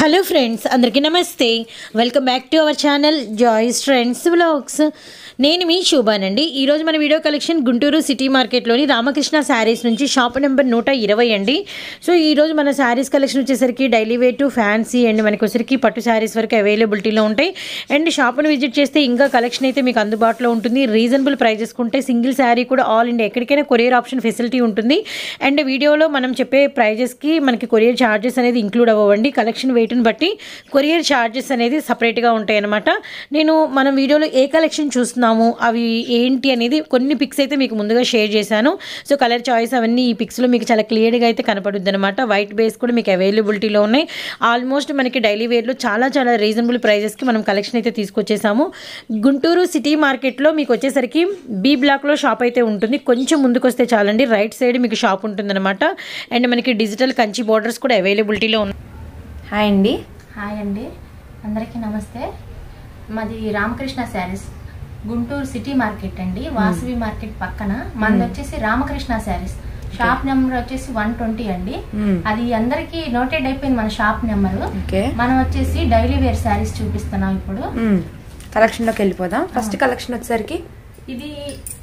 Hello friends అందరికీ నమస్తే welcome back to our channel Joyce friends vlogs నేను మీ శోభానండి ఈరోజు మన వీడియో కలెక్షన్ గుంటూరు సిటీ మార్కెట్లోని రామకృష్ణ శారీస్ నుంచి షాప్ నెంబర్ నూట ఇరవై అండి సో ఈరోజు మన శారీస్ కలెక్షన్ వచ్చేసరికి daily wear to fancy and మనకి వచ్చరికి పట్టు శారీస్ వరకు అవైలబిలిటీలో ఉంటాయి అండ్ షాప్ను విజిట్ చేస్తే ఇంకా కలెక్షన్ అయితే మీకు అందుబాటులో ఉంటుంది రీజనబుల్ ప్రైజెస్ ఉంటే సింగిల్ శారీ కూడా ఆల్ ఇండియా ఎక్కడికైనా కొరియర్ ఆప్షన్ ఫెసిలిటీ ఉంటుంది అండ్ వీడియోలో మనం చెప్పే ప్రైజెస్కి మనకి కొరియర్ ఛార్జెస్ అనేది ఇంక్లూడ్ అవ్వండి కలెక్షన్ వెయిట్ని బట్టి కొరియర్ ఛార్జెస్ అనేది సపరేట్గా ఉంటాయి అనమాట నేను మనం వీడియోలో ఏ కలెక్షన్ చూస్తున్నాము అవి ఏంటి అనేది కొన్ని పిక్స్ అయితే మీకు ముందుగా షేర్ చేశాను సో కలర్ చాయిస్ అవన్నీ ఈ పిక్స్లో మీకు చాలా క్లియర్గా అయితే కనపడుద్ది అనమాట వైట్ బేస్ కూడా మీకు అవైలబిలిటీలో ఉన్నాయి ఆల్మోస్ట్ మనకి డైలీ వేర్లో చాలా చాలా రీజనబుల్ ప్రైజెస్కి మనం కలెక్షన్ అయితే తీసుకొచ్చేసాము గుంటూరు సిటీ మార్కెట్లో మీకు వచ్చేసరికి బీ బ్లాక్లో షాప్ అయితే ఉంటుంది కొంచెం ముందుకు వస్తే చాలండి రైట్ సైడ్ మీకు షాప్ ఉంటుందన్నమాట అండ్ మనకి డిజిటల్ కంచి బార్డర్స్ కూడా అవైలబిలిటీలో ఉన్నాయి హాయ్ అండి హాయ్ అండి అందరికీ నమస్తే మాది రామకృష్ణ శారీస్ గుంటూరు సిటీ మార్కెట్ అండి వాసవి మార్కెట్ పక్కన మనది వచ్చేసి రామకృష్ణ శారీస్ షాప్ నెంబర్ వచ్చేసి వన్ ట్వంటీ అండి మ్మ్. అది అందరికి నోటెడ్ అయిపోయింది మన షాప్ నెంబర్ ఓకే మనం వచ్చేసి డైలీ వేర్ శారీస్ చూపిస్తున్నాం ఇప్పుడు కలెక్షన్ లోకి వెళ్ళిపోదాం ఫస్ట్ కలెక్షన్ వచ్చేసరికి ఇది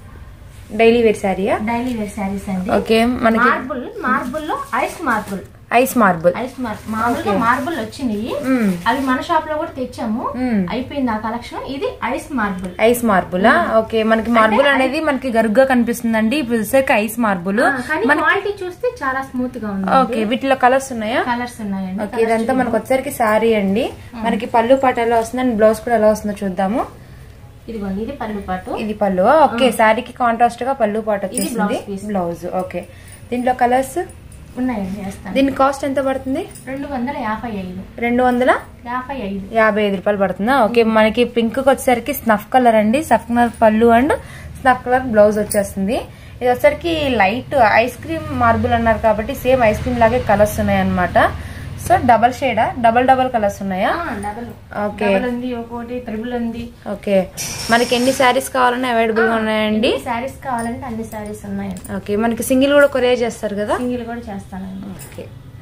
డైలీ వేర్ శారీయా డైలీ వేర్ శారీస్ అండి ఓకే మనకి మార్బుల్ మార్బుల్ లో ice marble ice marble ice మార్ మామూలుగా మార్బుల్ వచ్చినాయి మ్మ్. అవి మన షాప్ లో కూడా తెచ్చాము మ్మ్. అయిపోయింది ఆ కలెక్షన్ ఇది ఐస్ మార్బుల్ ఐస్ మార్బులా ఓకే మనకి మార్బుల్ అనేది మనకి గరుగ్గా కనిపిస్తుందండి ఇప్పుడు వచ్చేసరికి ఐస్ మార్బుల్ కానీ క్వాలిటీ చూస్తే చాలా స్మూత్ గా ఉంది ఓకే వీటిలో కలర్స్ ఉన్నాయా కలర్స్ ఉన్నాయండి ఓకే ఇదంతా మనకు వచ్చేసరికి శారీ అండి మనకి పళ్ళు పాట ఎలా వస్తుంది అండ్ బ్లౌజ్ కూడా ఎలా వస్తుందో చూద్దాము ఇదిగోండి ఇది పళ్ళు పాటు ఇది పళ్ళు ఓకే శారీకి కాంట్రాస్ట్ గా పళ్ళు పాట వచ్చేసింది blouse piece. బ్లౌజ్ ఓకే దీంట్లో కలర్స్ ఉన్నాయండి వేస్తాను దీని కాస్ట్ ఎంత పడుతుంది రెండు వందల యాభై ఐదు రెండు వందల యాభై ఐదు యాభై ఐదు రూపాయలు పడుతుందా ఓకే మనకి పింక్ వచ్చేసరికి స్నఫ్ కలర్ అండి స్నఫ్ కలర్ పళ్ళు అండ్ స్నఫ్ కలర్ బ్లౌజ్ వచ్చేస్తుంది ఇది వచ్చేసరికి లైట్ ఐస్ క్రీమ్ మార్బుల్ అన్నారు కాబట్టి సేమ్ ఐస్ క్రీమ్ లాగే కలర్స్ ఉన్నాయి అనమాట సో డబల్ షేడా డబల్ డబల్ కలర్స్ ఉన్నాయా డబల్ ఓకే డబల్ ఉంది ఒకటి త్రిబుల్ ఉంది ఓకే మనకి ఎన్ని శారీస్ కావాలన్నా అవైలబుల్ గా ఉన్నాయండి శారీస్ కావాలంటే అన్ని శారీస్ ఉన్నాయండి ఓకే మనకి సింగిల్ కూడా కొరియర్ చేస్తారు కదా సింగిల్ కూడా చేస్తానండి ఓకే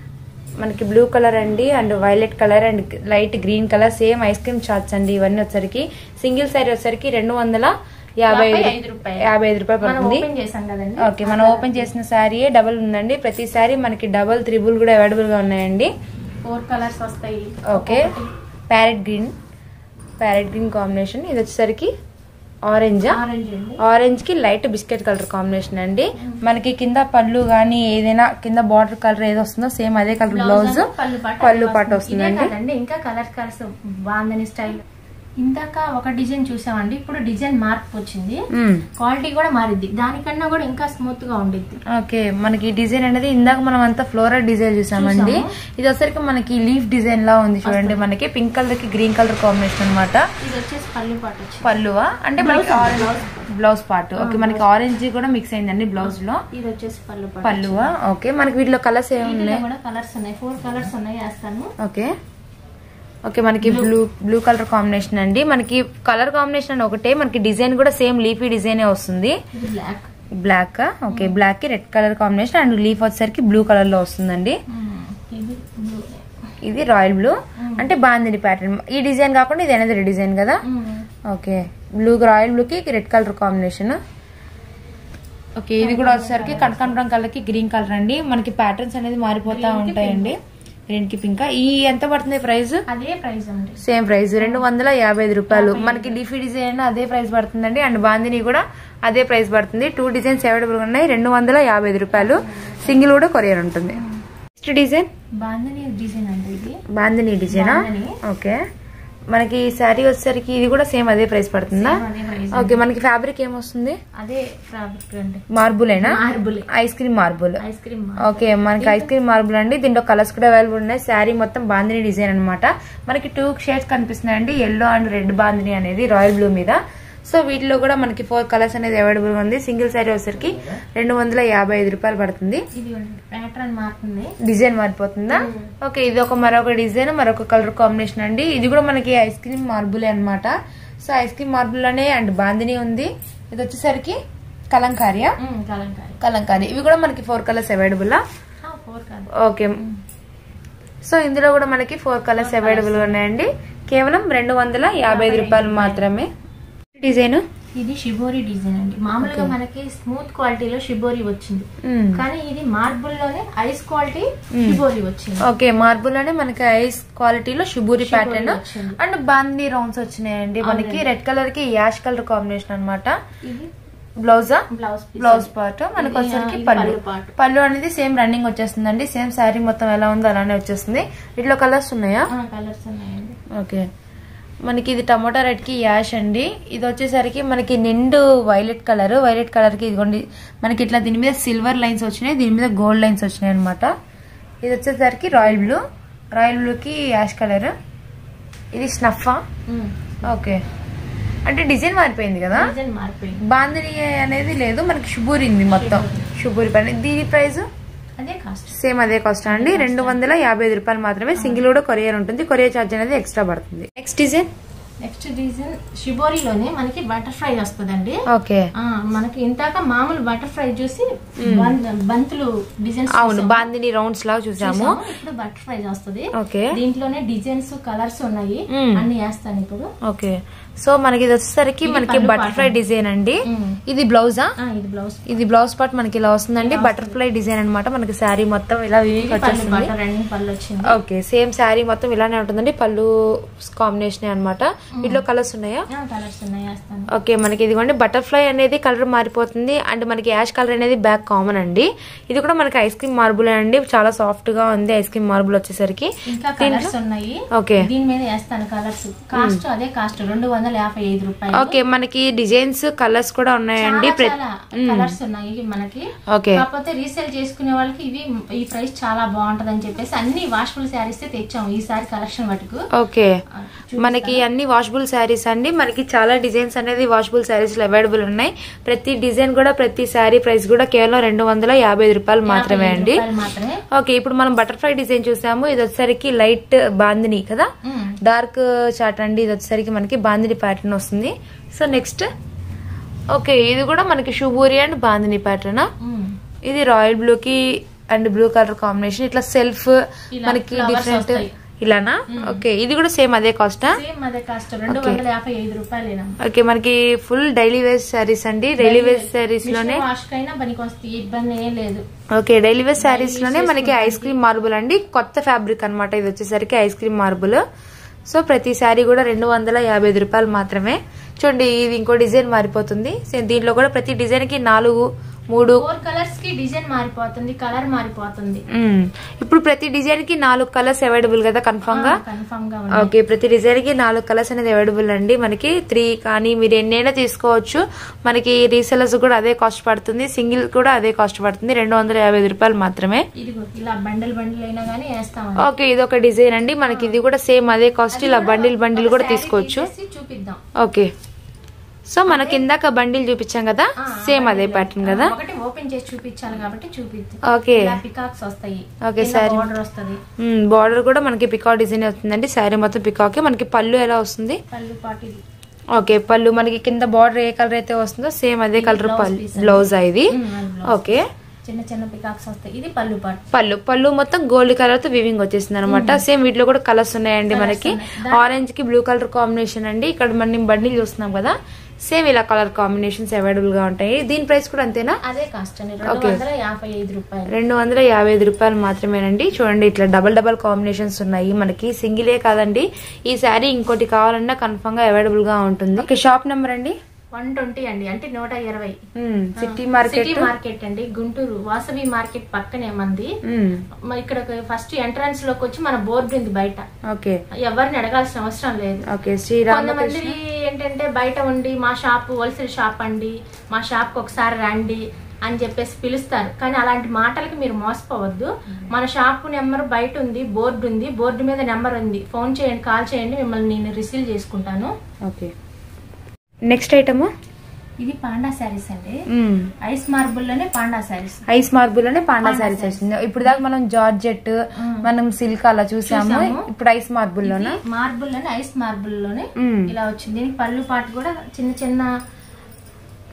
మనకి బ్లూ కలర్ అండి and violet colour and light green colour same ice cream charts అండి ఇవన్నీ వచ్చరికి సింగిల్ శారీ వచ్చరికి రెండు వందల యాభై యాభై ఐదు ఐదు రూపాయలు. యాభై ఐదు రూపాయలు మనం పడుతుంది ఓపెన్ చేసాం కదండి ఓకే మనం ఓపెన్ చేసిన శారీ డబుల్ ఉందండి ప్రతి శారీ మనకి డబుల్ త్రిబుల్ కూడా అవైలబుల్ గా ఉన్నాయండి ఫోర్ కలర్స్ వస్తాయి okay parrot green parrot green combination ఇది వచ్చేసరికి ఆరెంజా ఆరెంజ్ అండి ఆరెంజ్ కి లైట్ బిస్కెట్ కలర్ కాంబినేషన్ అండి మనకి కింద పళ్ళు గానీ ఏదైనా కింద బార్డర్ కలర్ ఏది వస్తుందో సేమ్ అదే కలర్ బ్లౌజ్ పళ్ళు పాట పళ్ళు పాట ఇదే వస్తుందండి కాదండి ఇంకా కలర్ కలర్స్ బాగుందని స్టైల్ ఇందాక ఒక డిజైన్ చూసామండి ఇప్పుడు డిజైన్ మార్పు వచ్చింది మ్మ్. క్వాలిటీ కూడా మారిద్ది దానికన్నా కూడా ఇంకా స్మూత్ గా ఉండిద్ది ఓకే మనకి డిజైన్ అనేది ఇందాక మనం అంతా ఫ్లోరల్ డిజైన్ చూసామండి ఇది వచ్చరికి మనకి లీఫ్ డిజైన్ లా ఉంది చూడండి మనకి పింక్ కలర్ కి గ్రీన్ కలర్ కాంబినేషన్ అన్నమాట ఇది వచ్చేసి పళ్ళు పాట వచ్చింది పళ్ళువా అంటే మనకి ఆరెంజ్ బ్లౌజ్ పార్ట్ ఓకే మనకి ఆరెంజ్ కూడా మిక్స్ అయిందండి బ్లౌజ్ లో ఇది వచ్చేసి పళ్ళు పాట పళ్ళువా ఓకే మనకి వీటిలో కలర్స్ ఏమి వీటిలో ఉన్నాయి కూడా కలర్స్ ఉన్నాయి ఫోర్ కలర్స్ ఉన్నాయి వేస్తాను ఓకే ఓకే మనకి బ్లూ బ్లూ కలర్ కాంబినేషన్ అండి మనకి కలర్ కాంబినేషన్ అని ఒకటే మనకి డిజైన్ కూడా సేమ్ లీఫీ డిజైన్ వస్తుంది ఇది బ్లాక్ బ్లాక్ ఓకే బ్లాక్ కి red colour combination and leaf వచ్చేసరికి బ్లూ కలర్ లో వస్తుందండి ఇది బ్లూ ఇది రాయల్ బ్లూ అంటే బాగుంది ప్యాటర్న్ ఈ డిజైన్ కాకుండా ఇది అనేది డిజైన్ కదా ఓకే బ్లూ రాయల్ బ్లూ కి రెడ్ కలర్ కాంబినేషన్ ఓకే ఇది కూడా వచ్చేసరికి కనకాంబరం కలర్ కి గ్రీన్ కలర్ అండి మనకి ప్యాటర్న్స్ అనేది మారిపోతా ఉంటాయండి గ్రీన్ కి పింక్ ఈ ఎంత పడుతుంది ప్రైస్ అదే ప్రైస్ అండి సేమ్ ప్రైస్ రెండు వందల యాభై ఐదు రూపాయలు మనకి లీఫీ డిజైన్ అదే ప్రైస్ పడుతుందండి అండ్ బాందిని కూడా అదే ప్రైస్ పడుతుంది టూ డిజైన్స్ అవైలబుల్ ఉన్నాయి రెండు వందల యాభై ఐదు రూపాయలు సింగిల్ కూడా కొరియర్ ఉంటుంది నెక్స్ట్ డిజైన్ బాందని డిజైన్ అండి ఇది బాందిని డిజైనా బాందిని. ఓకే మనకి శారీ వచ్చేసరికి ఇది కూడా సేమ్ అదే ప్రైస్ పడుతుందా Same అదే price. ఓకే మనకి ఫ్యాబ్రిక్ ఏమొస్తుంది అదే ఫ్యాబ్రిక్ అండి మార్బులేనా marble ice cream marble ice cream okay మనకి ఐస్ క్రీమ్ మార్బుల్ అండి దీంట్లో కలర్స్ కూడా అవైలబుల్ ఉన్నాయి శారీ మొత్తం బాందిని డిజైన్ అన్నమాట మనకి టూ షేడ్స్ కనిపిస్తున్నాయండి ఎల్లో అండ్ రెడ్ బాందిని అనేది రాయల్ బ్లూ మీద సో వీటిలో కూడా మనకి ఫోర్ కలర్స్ అనేది అవైలబుల్ గా ఉంది సింగిల్ శారీ వచ్చేసరికి రెండు వందల యాభై ఐదు రూపాయలు పడుతుంది ఇది ప్యాటర్న్ మారుతుంది డిజైన్ మారిపోతుందా ఓకే ఇది ఒక మరొక డిజైన్ మరొక కలర్ కాంబినేషన్ అండి ఇది కూడా మనకి ఐస్ క్రీమ్ మార్బులే అన్నమాట సో ఐస్ క్రీమ్ మార్బుల్ లోనే అండ్ బాందిని ఉంది ఇది వచ్చేసరికి కలంకారియా ఉమ్, కలంకారీ కలంకారీ ఇవి కూడా మనకి ఫోర్ కలర్స్ అవైలబుల్ ఫోర్ కాదు ఓకే సో ఇందులో కూడా మనకి ఫోర్ కలర్స్ అవైలబుల్ ఉన్నాయండి కేవలం రెండు వందల యాభై ఐదు రూపాయలు మాత్రమే డిజైన్ ఇది షిబోరి డిజైన్ అండి మామూలుగా మనకి స్మూత్ క్వాలిటీలో షిబోరి వచ్చింది కానీ ఇది మార్బుల్ లోనే ఐస్ క్వాలిటీ షిబోరి వచ్చింది ఓకే మార్బుల్ లోనే మనకి ఐస్ క్వాలిటీలో షుబూరి ప్యాటర్న్ వచ్చింది. అండ్ బాందీ రౌండ్స్ వచ్చినాయండి మనకి రెడ్ కలర్ కి యాష్ కలర్ కాంబినేషన్ అన్నమాట ఇది బ్లౌజా బ్లౌజ్ పీస్ బ్లౌజ్ పార్ట్ మనకి ఇది, వచ్చేసరికి ఇది పళ్ళు పళ్ళు part. పళ్ళు అనేది సేమ్ రన్నింగ్ వచ్చేస్తుందండి సేమ్ శారీ మొత్తం ఎలా ఉందో అలానే వచ్చేస్తుంది వీటిలో కలర్స్ ఉన్నాయా కలర్స్ ఉన్నాయండి ఓకే మనకి ఇది టమోటా రెడ్ కి యాష్ అండి ఇది వచ్చేసరికి మనకి నిండు వైలెట్ కలర్ వైలెట్ కలర్ కి ఇదిగోండి మనకి ఇట్లా దీని మీద సిల్వర్ లైన్స్ వచ్చినాయి దీని మీద గోల్డ్ లైన్స్ వచ్చినాయి అనమాట ఇది వచ్చేసరికి రాయల్ బ్లూ రాయల్ బ్లూ కి యాష్ కలర్ ఇది స్నఫా ఓకే అంటే డిజైన్ మారిపోయింది కదా డిజైన్ మారిపోయింది బాందిని అనేది లేదు మనకి షుబూరింది మొత్తం షుబూరి పైన దీని ప్రైస్ అదే కాస్ట్ సేమ్ అదే కాస్ట్ అండి రెండు వందల యాభై ఐదు రూపాయలు మాత్రమే సింగిల్ కూడా కొరియర్ ఉంటుంది కొరియర్ ఛార్జ్ అనేది ఎక్స్ట్రా పడుతుంది నెక్స్ట్ డిజైన్ నెక్స్ట్ డిజైన్ షిబోరిలోనే మనకి బటర్ఫ్లై వస్తుందండి ఓకే ఆ, మనకి ఇంతాక మామూలు బటర్ఫ్లై చూసి బం- బంతులు డిజైన్స్ అవును బాందిని రౌండ్స్ లాగా చూసాము ఇప్పుడు బటర్ఫ్లై వస్తుంది ఓకే దీంట్లోనే డిజైన్స్ కలర్స్ ఉన్నాయి మ్మ్. అన్ని వేస్తాను ఇప్పుడు ఓకే సో మనకి ఇది వచ్చేసరికి మనకి పళ్ళు బటర్ఫ్లై పాట. డిజైన్ అండి మ్మ్. ఇది బ్లౌజా ఆ, ఇది బ్లౌజ్ ఇది బ్లౌజ్ పార్ట్ మనకి ఇలా వస్తుందండి బటర్ఫ్లై డిజైన్ అన్నమాట మనకి శారీ మొత్తం ఇలా వీవింగ్ పళ్ళు వచ్చేస్తుంది బటర్ రన్నింగ్ పళ్ళు వచ్చింది ఓకే సేమ్ శారీ మొత్తం ఇలానే ఉంటుందండి పళ్ళు కాంబినేషన్ అనమాట వీటిలో కలర్స్ ఉన్నాయా కలర్స్ ఉన్నాయి వేస్తాను ఓకే మనకి ఇదిగోండి బటర్ఫ్లై అనేది కలర్ మారిపోతుంది అండ్ మనకి యాష్ కలర్ అనేది బ్యాక్ కామన్ అండి ఇది కూడా మనకి ఐస్ క్రీమ్ మార్బుల్ అండి చాలా సాఫ్ట్ గా ఉంది ఐస్ క్రీమ్ మార్బుల్ వచ్చేసరికి ఇంకా కలర్స్ ఉన్నాయి ఓకే దీని మీద వేస్తాను కలర్స్ కాస్ట్ అదే కాస్ట్ రెండు వందల యాభై ఐదు రూపాయలు ఓకే మనకి డిజైన్స్ కలర్స్ కూడా ఉన్నాయండి చాలా ప్రతి చాలా కలర్స్ ఉన్నాయి మనకి ఓకే కాకపోతే రీసేల్ చేసుకునే వాళ్ళకి ఇవి ఈ ప్రైస్ చాలా బాగుంటది అని చెప్పేసి అన్ని వాషబుల్ శారీస్ తెచ్చాము ఈసారి కలెక్షన్ మటుకు ఓకే ఆ, మనకి అన్ని వాషబుల్ శారీస్ అండి మనకి చాలా డిజైన్స్ అనేది వాషబుల్ శారీస్ అవైలబుల్ ఉన్నాయి ప్రతి డిజైన్ కూడా ప్రతి శారీ ప్రైస్ కూడా కేవలం రెండు వందల యాభై ఐదు రూపాయలు మాత్రమే అండి రూపాయలు మాత్రమే ఓకే ఇప్పుడు మనం బటర్ఫ్లై డిజైన్ చూసాము ఇది వచ్చేసరికి లైట్ బాందిని కదా మ్మ్. డార్క్ చాట్ అండి ఇది వచ్చేసరికి మనకి బాందిని ప్యాటర్న్ వస్తుంది సో నెక్స్ట్ ఓకే ఇది కూడా మనకి షుబూరి అండ్ బాందిని ప్యాటర్న్ మ్మ్. ఇది రాయల్ బ్లూ కి అండ్ బ్లూ కలర్ కాంబినేషన్ ఇట్లా సెల్ఫ్ ఇలా మనకి flowers డిఫరెంట్ వస్తాయి. ఇలానా ఓకే ఇది కూడా సేమ్ అదే కాస్టా సేమ్ అదే కాస్ట్ రెండు వందల యాభై ఐదు రూపాయలేనా ఓకే మనకి ఫుల్ డైలీ వేర్ శారీస్ అండి డైలీ వేర్ శారీస్ లోనే వాష్ కైనా పనికి వస్తాయి ఇబ్బంది ఏం లేదు ఓకే డైలీ వేర్ శారీస్ లోనే మనకి ఐస్ క్రీమ్ మార్బుల్ అండి కొత్త ఫ్యాబ్రిక్ అన్నమాట ఇది వచ్చేసరికి ఐస్ క్రీమ్ మార్బుల్ సో ప్రతి శారీ కూడా రెండు వందల యాభై ఐదు రూపాయలు మాత్రమే చూడండి ఇది ఇంకో డిజైన్ మారిపోతుంది సేమ్ దీంట్లో కూడా ప్రతి డిజైన్ కి నాలుగు మూడు ఫోర్ కలర్స్ కి డిజైన్ మారిపోతుంది కలర్ మారిపోతుంది మ్మ్. ఇప్పుడు ప్రతి డిజైన్ కి నాలుగు కలర్స్ అవైలబుల్ కదా కన్ఫర్మ్ గా కన్ఫర్మ్ గా ఉంది ఓకే ప్రతి డిజైన్ కి నాలుగు కలర్స్ అనేది అవైలబుల్ అండి మనకి త్రీ కానీ మీరు ఎన్నైనా తీసుకోవచ్చు మనకి రీసెలర్స్ కూడా అదే కాస్ట్ పడుతుంది సింగిల్ కూడా అదే కాస్ట్ పడుతుంది రెండు వందల యాభై ఐదు రూపాయలు మాత్రమే ఇదిగో ఇలా బండిల్ బండిల్ అయినా గానీ వేస్తామండి ఓకే ఇది ఒక డిజైన్ అండి మనకి ఇది కూడా సేమ్ అదే కాస్ట్ ఇలా బండిల్ బండిల్ కూడా తీసుకోవచ్చు తీసేసి చూపిద్దాం ఓకే సో మనకి ఇందాక బండిల్ చూపించాం కదా ఆ, సేమ్ అదే ప్యాటర్న్ కదా ఒకటి ఓపెన్ చేసి చూపించాలి కాబట్టి చూపిద్దాం ఓకే ఇలా పికాక్స్ వస్తాయి ఓకే, saree. ఆర్డర్ వస్తది బార్డర్ కూడా మనకి పికాక్ డిజైన్ వస్తుందండి శారీ మొత్తం పికాక్ మనకి పళ్ళు ఎలా వస్తుంది పళ్ళు పాటు ఇది ఓకే పళ్ళు మనకి కింద బార్డర్ ఏ కలర్ అయితే వస్తుందో సేమ్ అదే కలర్ blouse పళ్ళు piece అండి. బ్లౌజ్ ఇది ఉమ్, అది blouse. ఓకే చిన్న చిన్న పికాక్స్ వస్తాయి ఇది పళ్ళు పాటు పళ్ళు పళ్ళు మొత్తం గోల్డ్ కలర్ తో వివింగ్ వచ్చేసింది అనమాట సేమ్ వీటిలో కూడా కలర్స్ ఉన్నాయండి Colours మనకి ఉన్నాయి. ఆరెంజ్ కి బ్లూ కలర్ కాంబినేషన్ అండి ఇక్కడ మనం బండిల్ చూస్తున్నాం కదా సేమ్ ఇలా కలర్ కాంబినేషన్స్ అవైలబుల్ గా ఉంటాయి దీని ప్రైస్ కూడా అంతేనా అదే కాస్ట్ అండి రెండు Okay. వందల యాభై ఐదు రూపాయలు రెండు వందల యాభై ఐదు రూపాయలు మాత్రమేనండి చూడండి ఇట్లా డబల్ డబల్ కాంబినేషన్స్ ఉన్నాయి మనకి సింగిలే కాదండి ఈ శారీ ఇంకోటి కావాలన్నా కన్ఫర్మ్ గా అవైలబుల్ గా ఉంటుంది ఓకే షాప్ నెంబర్ అండి వన్ ట్వంటీ అండి అంటే నూట ఇరవై సిటీ మార్కెట్ సిటీ మార్కెట్ అండి గుంటూరు వాసవి మార్కెట్ పక్కనే మంది మ- ఇక్కడ ఫస్ట్ ఎంట్రన్స్ లోకి వచ్చి మన బోర్డు ఉంది బయట ఓకే ఎవరిని అడగాల్సిన అవసరం లేదు ఓకే శ్రీరామ కొంతమంది ఏంటంటే బయట ఉండి మా షాప్ హోల్సేల్ షాప్ అండి మా షాప్ కి ఒకసారి రండి అని చెప్పేసి పిలుస్తారు కానీ అలాంటి మాటలకి మీరు మోసపోవద్దు మన షాప్ నెంబర్ బయట ఉంది బోర్డు ఉంది బోర్డు మీద నెంబర్ ఉంది ఫోన్ చేయండి కాల్ చేయండి మిమ్మల్ని నేను రిసీవ్ చేసుకుంటాను ఓకే నెక్స్ట్ ఐటమ్ ఇది పాండా శారీస్ అండి ఐస్ మార్బుల్ లోనే పాండా శారీస్ ఐస్ మార్బుల్ లోనే పాండా శారీస్ వచ్చింది ఇప్పుడు దాకా మనం జార్జెట్ మనం సిల్క్ అలా చూసాము చూసాము. ఇప్పుడు ఐస్ మార్బుల్ లోనా మార్బుల్ లోనే ఐస్ మార్బుల్ లోనే మ్మ్. ఇలా వచ్చింది దీనికి పళ్ళు పాటు కూడా చిన్న చిన్న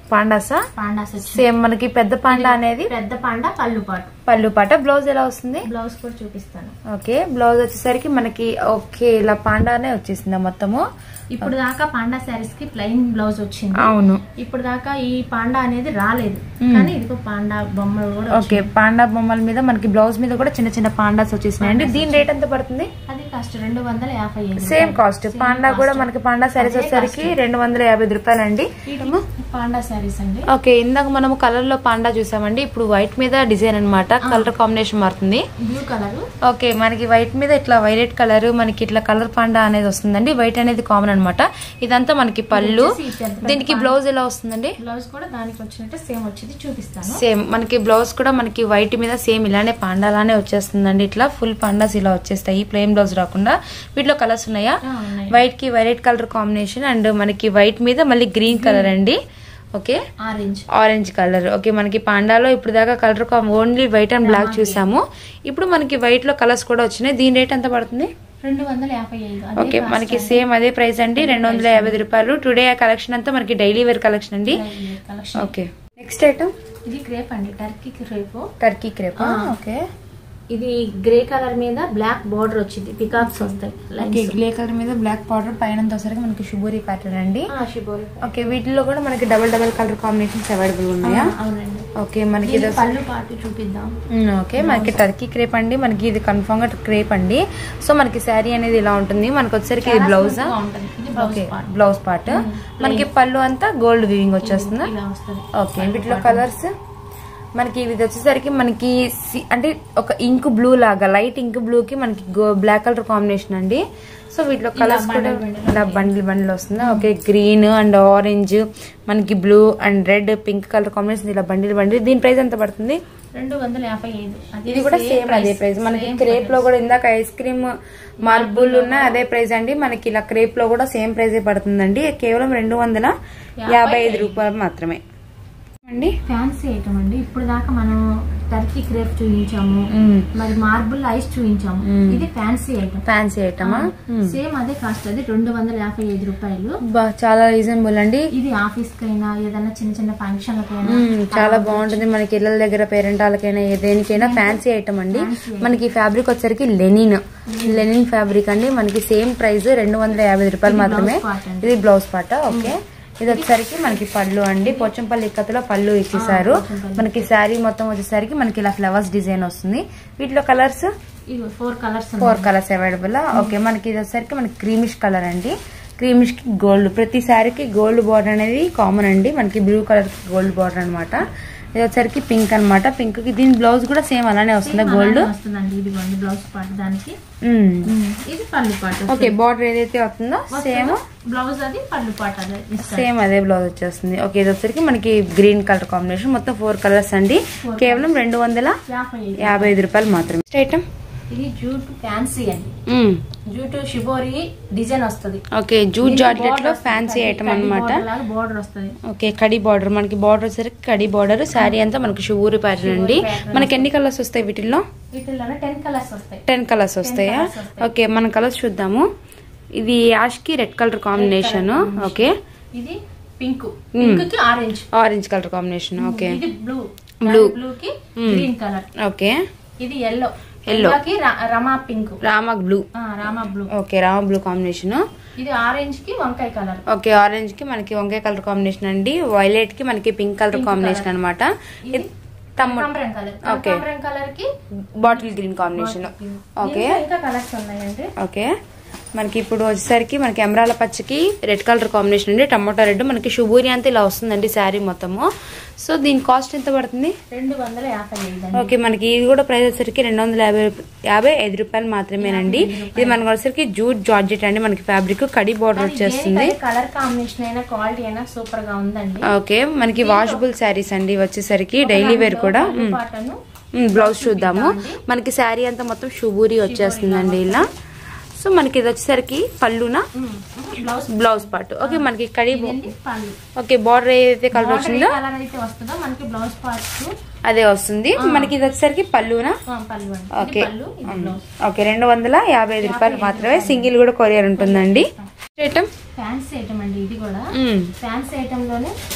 పాండాసా పాండాస్ వచ్చింది సేమ్ మనకి పెద్ద పాండా అనేది పెద్ద పాండా పళ్ళు పాటు పళ్ళు పాట బ్లౌజ్ ఎలా వస్తుంది బ్లౌజ్ కూడా చూపిస్తాను ఓకే బ్లౌజ్ వచ్చేసరికి మనకి ఓకే ఇలా పాండానే వచ్చేసిందా మొత్తము ఇప్పుడు దాకా పాండా శారీస్ కి ప్లెయిన్ బ్లౌజ్ వచ్చింది అవును ఇప్పుడు దాకా ఈ పాండా అనేది రాలేదు కానీ ఇదిగో పాండా బొమ్మలు కూడా ఓకే పాండా బొమ్మల మీద మనకి బ్లౌజ్ మీద కూడా చిన్న చిన్న పాండాస్ వచ్చేసినాయండి దీని రేట్ ఎంత పడుతుంది అది కాస్ట్ రెండు వందల యాభై ఐదు సేమ్ కాస్ట్ పాండా కూడా మనకి పాండా సారీస్ వచ్చేసరికి రెండు వందల యాభై ఐదు రూపాయలండి వీటిలో పాండా శారీస్ అండి ఓకే ఇందాక మనము కలర్ లో పాండా చూసామండి ఇప్పుడు వైట్ మీద డిజైన్ అన్నమాట కలర్ కాంబినేషన్ మారుతుంది బ్లూ కలర్ ఓకే మనకి వైట్ మీద ఇట్లా వైలెట్ కలర్ మనకి ఇట్లా కలర్ పాండా అనేది వస్తుందండి వైట్ అనేది కామన్ అన్నమాట ఇదంతా మనకి పళ్ళు వచ్చేసి ఇది పెద్ద దీనికి బ్లౌజ్ ఎలా వస్తుందండి బ్లౌజ్ కూడా దానికి వచ్చినట్టే సేమ్ వచ్చింది చూపిస్తాను సేమ్ మనకి బ్లౌజ్ కూడా మనకి వైట్ మీద సేమ్ ఇలానే పాండాలానే వచ్చేస్తుందండి ఇట్లా ఫుల్ పాండాస్ ఇలా వచ్చేస్తాయి ప్లెయిన్ బ్లౌజ్ రాకుండా వీటిలో కలర్స్ ఉన్నాయా ఆ, ఉన్నాయి. వైట్ కి వైలెట్ కలర్ కాంబినేషన్ అండ్ మనకి వైట్ మీద మళ్ళీ గ్రీన్ కలర్ అండి okay orange orange colour okay మనకి పాండాలో ఇప్పుడు దాకా colour only white and black చూసాము ఇప్పుడు మనకి వైట్ లో కలర్స్ కూడా వచ్చినాయి దీని రేట్ ఎంత పడుతుంది రెండు వందల యాభై ఐదు అదే ఓకే cost మనకి అండి. సేమ్ అదే ప్రైస్ అండి రెండు వందల యాభై ఐదు రూపాయలు టుడే ఆ కలెక్షన్ అంతా మనకి డైలీ వేర్ కలెక్షన్ అండి Daily collection. Okay next item ఇది క్రేప్ అండి టర్కీ క్రేప్ టర్కీ క్రేప్ ఆ. ఓకే ఇది గ్రే కలర్ మీద బ్లాక్ బార్డర్ వచ్చింది పికాక్స్ వస్తాయి ఓకే లైన్స్ గ్రే కలర్ మీద బ్లాక్ పౌడర్ పైన వచ్చేసరికి మనకి షుగరీ ప్యాటర్న్ అండి ఆ, షిబోరి ఓకే వీటిలో కూడా మనకి double double colour combinations available ఉన్నాయా ఆ, అవునండి ఓకే మనకి దీని ఇది పళ్ళు పాటు చూపిద్దాం మ్మ్, ఓకే మనకి టర్కీ క్రేప్ అండి మనకి ఇది కన్ఫర్మ్ గా క్రేప్ అండి సో మనకి శారీ అనేది ఇలా ఉంటుంది మనకి వచ్చేసరికి ఇది చాలా బ్లౌజ్ smooth గా ఉంటుంది. ఇది blouse okay part. Blouse part మనకి పళ్ళు అంతా గోల్డ్ వీవింగ్ వచ్చేస్తుందా ఇలా వస్తుంది ఓకే వీటిలో కలర్స్ మనకి ఇది వచ్చేసరికి మనకి సి- అంటే ఒక ఇంక్ బ్లూ లాగా లైట్ ఇంక్ బ్లూ కి మనకి బ్లాక్ కలర్ కాంబినేషన్ అండి సో వీటిలో కలర్స్ కూడా bundle bundle ఇలా బండిల్ బండిల్ వస్తుందా ఓకే గ్రీన్ అండ్ ఆరెంజ్ మనకి blue and red pink colour combination ఇలా బండిల్ బండిల్ దీని ప్రైస్ ఎంత పడుతుంది రెండు వందల యాభై ఐదు అదే ఇది కూడా same సేమ్ అదే price. ప్రైస్ మనకి Same క్రేప్ లో price. కూడా ఇందాక ఐస్ క్రీమ్ మార్బుల్ ఉన్న అదే ప్రైస్ అండి మనకి ఇలా క్రేప్ లో కూడా సేమ్ ప్రైస్ పడుతుందండి కేవలం రెండు వందల యాభై ఐదు రూపాయలు మాత్రమే అండి ఫ్యాన్సీ ఐటమ్ అండి ఇప్పుడు దాకా మనం టర్కీ క్రేప్ చూపించాము మ్మ్. మరి మార్బుల్ ఐస్ చూపించాము మ్మ్. ఇది ఫ్యాన్సీ ఐటమ్ ఫ్యాన్సీ ఐటమా సేమ్ అదే కాస్ట్ అది రెండు వందల యాభై ఐదు రూపాయలు బా చాలా రీజనబుల్ అండి ఇది ఆఫీస్ కైనా ఏదైనా చిన్న చిన్న ఫంక్షన్లకైనా మ్మ్, చాలా బాగుంటుంది మనకి ఇళ్ళ దగ్గర పేరెంట్ వాళ్ళకైనా ఏ దేనికైనా ఫ్యాన్సీ ఐటమ్ అండి మనకి ఫ్యాబ్రిక్ వచ్చరికి లెనిన్ లెనిన్ ఫ్యాబ్రిక్ అండి మనకి సేమ్ ప్రైస్ రెండు వందల యాభై ఐదు రూపాయలు ఇది మాత్రమే blouse part అండి. ఇది బ్లౌజ్ పాట ఓకే ఇది వచ్చేసరికి మనకి పళ్ళు అండి పోచంపల్లి ఇక్కతలో పళ్ళు ఇచ్చేసారు మనకి శారీ మొత్తం వచ్చేసరికి మనకి ఇలా ఫ్లవర్స్ డిజైన్ వస్తుంది వీటిలో కలర్స్ ఇవి four colours four colours available okay మనకి ఇది వచ్చేసరికి మనకి క్రీమిష్ కలర్ అండి క్రీమిష్ కి గోల్డ్ ప్రతి శారీకి గోల్డ్ బార్డర్ అనేది కామన్ అండి మనకి బ్లూ కలర్ గోల్డ్ బార్డర్ అన్నమాట ఇది వచ్చేసరికి పింక్ అన్నమాట పింక్ కి దీని బ్లౌజ్ కూడా సేమ్ అలానే వస్తుంది గోల్డ్ వస్తుందండి ఇది కొన్ని బ్లౌజ్ పార్ట్ దానికి మ్మ్. ఇది పళ్ళు పాటు ఓకే బార్డర్ ఏదైతే వస్తుందో సేమ్ బ్లౌజ్ అది పళ్ళు పాట అదే ఇస్తారు. సేమ్ అదే బ్లౌజ్ వచ్చేస్తుంది ఓకే ఇది వచ్చేసరికి మనకి గ్రీన్ కలర్ కాంబినేషన్ మొత్తం ఫోర్ కలర్స్ అండి కేవలం రెండు వందల యాభై ఐదు. యాభై ఐదు రూపాయలు మాత్రమే ఐటమ్ ఇది జూట్ ఫ్యాన్సీ అండి జూట్ షిబోరి డిజైన్ వస్తుంది ఓకే జూట్ జార్జెట్ లో ఫ్యాన్సీ ఐటమ్ అన్నమాట బోర్డర్ వస్తుంది ఓకే కడి బార్డర్ మనకి బార్డర్ వచ్చేసరికి కడి బార్డర్ శారీ అంతా మనకి షూర్ ప్యాటర్న్ అండి మనకి ఎన్ని కలర్స్ వస్తాయి వీటిల్లో వీటిలోనే టెన్ కలర్స్ వస్తాయి టెన్ కలర్స్ వస్తాయా colours వస్తాయి. ఓకే మన కలర్స్ చూద్దాము ఇది యాష్ కి రెడ్ కలర్ కాంబినేషన్ ఓకే ఇది పింక్ పింక్ కి orange orange colour combination okay ఇది బ్లూ Blue. బ్లూ కి గ్రీన్ కలర్ ఓకే ఇది ఎల్లో Yellow. కి Rama pink Rama blue Rama blue okay Rama blue combination ఇది ఆరెంజ్ కి వంకాయ కలర్ ఓకే ఆరెంజ్ కి మనకి వంకాయ కలర్ కాంబినేషన్ అండి వైలెట్ కి మనకి pink colour Pink combination colour. అనమాట ఇది టమో కనకాంబరం కలర్ ఓకే. కనకాంబరం కలర్ కి బాటిల్ గ్రీన్ కాంబినేషన్ ఓకే దీంట్లో ఇంకా కలర్స్ ఉన్నాయండి ఓకే మనకి ఇప్పుడు వచ్చేసరికి మనకి ఎమరాల పచ్చకి రెడ్ కలర్ కాంబినేషన్ అండి టమాటా రెడ్ మనకి శుభూరి అంతా ఇలా వస్తుందండి శారీ మొత్తము సో దీని కాస్ట్ ఎంత పడుతుంది రెండు వందల యాభై ఐదు అండి ఓకే మనకి ఇది కూడా ప్రైస్ వచ్చేసరికి రెండు వందల యాభై యాభై ఐదు రూపాయలు మాత్రమేనండి ఇది మనకి వచ్చేసరికి జూట్ జార్జెట్ అండి మనకి ఫ్యాబ్రిక్ కడి బార్డర్ వచ్చేస్తుంది కలర్ కాంబినేషన్ అయినా క్వాలిటీ అయినా సూపర్ గా ఉందండి ఓకే మనకి వాషబుల్ శారీస్ అండి వచ్చేసరికి డైలీ వేర్ కూడా పళ్ళు మ్. పాటను మ్, బ్లౌజ్ చూద్దాము మనకి శారీ అంతా మొత్తం షుబూరి వచ్చేస్తుందండి ఇలా సో మనకి ఇది వచ్చేసరికి పళ్ళున బ్లౌజ్ బ్లౌజ్ పార్ట్ ఓకే మనకి కడి ఇదండి పళ్ళు ఓకే బార్డర్ ఏదైతే కలర్ బార్డర్ ఏ వచ్చిందో కలర్ అయితే వస్తుందో మనకి బ్లౌజ్ పార్ట్స్ అదే వస్తుంది మనకి ఇది వచ్చేసరికి పళ్ళున పళ్ళు అండి ఇది ఓకే పళ్ళు ఇది బ్లౌజ్ ఓకే రెండు వందల యాభై ఐదు రూపాయలు మాత్రమే సింగిల్ కూడా కొరియర్ ఉంటుందండి ఐటమ్ ఫ్యాన్సీ ఐటమ్ అండి ఇది కూడా మ్మ్. ఫ్యాన్సీ ఐటమ్ లోనే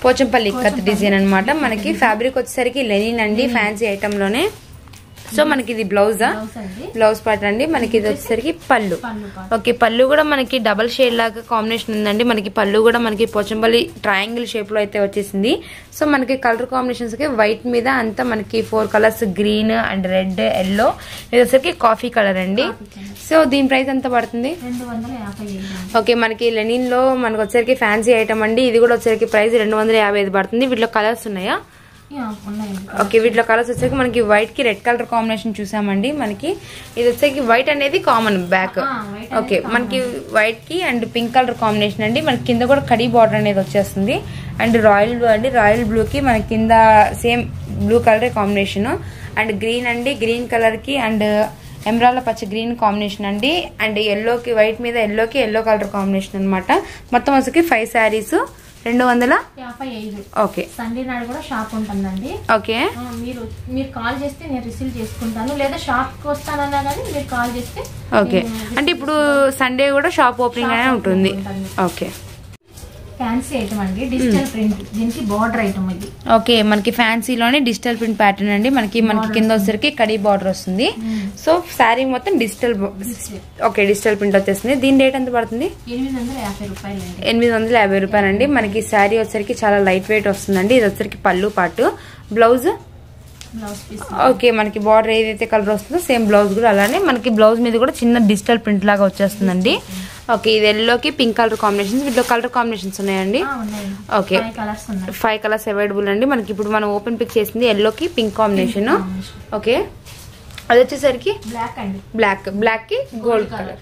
పోచంపల్లి కత్ డిజైన్ అన్నమాట మనకి ఫ్యాబ్రిక్ వచ్చేసరికి లెనిన్ అండి ఫ్యాన్సీ ఐటమ్ లోనే సో మనకి ఇది బ్లౌజా బ్లౌజ్ అండి బ్లౌజ్ పార్ట్ అండి మనకి ఇది వచ్చేసరికి పళ్ళు పళ్ళు పాటు ఓకే పళ్ళు కూడా మనకి డబల్ షేడ్ లాగా కాంబినేషన్ ఉందండి మనకి పళ్ళు కూడా మనకి పోచంపల్లి ట్రయాంగిల్ షేప్ లో అయితే వచ్చేసింది సో మనకి కలర్ కాంబినేషన్స్ కి వైట్ మీద అంతా మనకి four colours green and red yellow ఇది వచ్చేసరికి కాఫీ కలర్ అండి సో దీని ప్రైస్ ఎంత పడుతుంది రెండు వందల యాభై ఐదు అండి ఓకే మనకి లెనిన్ లో మనకి వచ్చేసరికి ఫ్యాన్సీ ఐటమ్ అండి ఇది కూడా వచ్చేసరికి ప్రైస్ రెండు వందల యాభై ఐదు పడుతుంది వీటిలో కలర్స్ ఉన్నాయా యా, ఉన్నాయండి ఓకే వీటిలో కలర్స్ వచ్చేసరికి మనకి వైట్ కి రెడ్ కలర్ కాంబినేషన్ చూసామండి మనకి ఇది వచ్చేసరికి వైట్ అనేది కామన్ బ్యాక్ ఆ, white ఓకే మనకి వైట్ కి అండ్ పింక్ కలర్ కాంబినేషన్ అండి మనకి కింద కూడా కడీ బార్డర్ అనేది వచ్చేస్తుంది అండ్ రాయల్ బ్లూ అండి రాయల్ బ్లూ కి మనకి కింద same blue colour combination and green అండి గ్రీన్ కలర్ కి అండ్ ఎమరాల పచ్చ గ్రీన్ కాంబినేషన్ అండి అండ్ ఎల్లోకి వైట్ మీద ఎల్లోకి ఎల్లో కలర్ కాంబినేషన్ అన్నమాట మొత్తం వచ్చేసి ఫైవ్ శారీస్ రెండు వందల యాభై ఐదు ఓకే సండే నాడు కూడా షాప్ ఉంటుందండి ఓకే ఆ, మీరు మీరు కాల్ చేస్తే నేను రిసీవ్ చేసుకుంటాను లేదా షాప్ కి వస్తానన్నా కానీ మీరు కాల్ చేస్తే ఓకే నేను అంటే ఇప్పుడు సండే కూడా షాప్ ఓపెనింగ్ అనే ఉంటుంది ఓకే ఫ్యాన్సీ ఐటమ్ అండి డిజిటల్ ప్రింట్ దీనికి బార్డర్ ఐటమ్ ఇది ఓకే మనకి ఫ్యాన్సీలోనే డిజిటల్ ప్రింట్ ప్యాటర్న్ అండి మనకి మనకి కింద వచ్చేసరికి కడీ బార్డర్ వస్తుంది సో శారీ మొత్తం డిజిటల్ ఓకే డిజిటల్ ప్రింట్ వచ్చేస్తుంది దీని రేట్ ఎంత పడుతుంది ఎనిమిది వందల యాభై రూపాయలు అండి ఎనిమిది వందల యాభై రూపాయలు అండి మనకి శారీ వచ్చేసరికి చాలా లైట్ వెయిట్ వస్తుందండి ఇది వచ్చేసరికి పళ్ళు పాటు బ్లౌజ్ బ్లౌజ్ పీస్ ఓకే మనకి బార్డర్ ఏదైతే కలర్ వస్తుందో సేమ్ బ్లౌజ్ కూడా అలానే మనకి బ్లౌజ్ మీద కూడా చిన్న డిజిటల్ ప్రింట్ లాగా వచ్చేస్తుందండి ఓకే ఇది ఎల్లోకి పింక్ కలర్ కాంబినేషన్స్ వీటిలో కలర్ కాంబినేషన్స్ ఉన్నాయండి ఆ, ఉన్నాయండి ఓకే ఫైవ్ కలర్స్ ఉన్నాయి ఫైవ్ కలర్స్ అవైలబుల్ అండి మనకి ఇప్పుడు మనం ఓపెన్ పిక్ చేసింది ఎల్లోకి పింక్ కాంబినేషన్ ఓకే అది వచ్చేసరికి బ్లాక్ అండి బ్లాక్ బ్లాక్ కి gold colour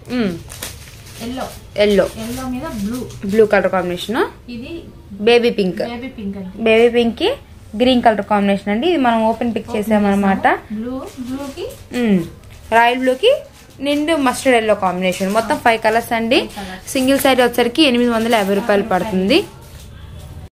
yellow yellow yellow మీద బ్లూ బ్లూ కలర్ కాంబినేషన్ ఇది బేబీ పింక్ బేబీ పింక్ అండి బేబీ పింక్ కి గ్రీన్ కలర్ కాంబినేషన్ అండి ఇది మనం ఓపెన్ పిక్ చేసామన్నమాట బ్లూ బ్లూ కి రాయల్ బ్లూ కి నిండు మస్టర్డ్ ఎల్లో కాంబినేషన్ మొత్తం ఫైవ్ కలర్స్ అండి సింగిల్ సైడ్ వచ్చరికి ఎనిమిది వందల యాభై రూపాయలు పడుతుంది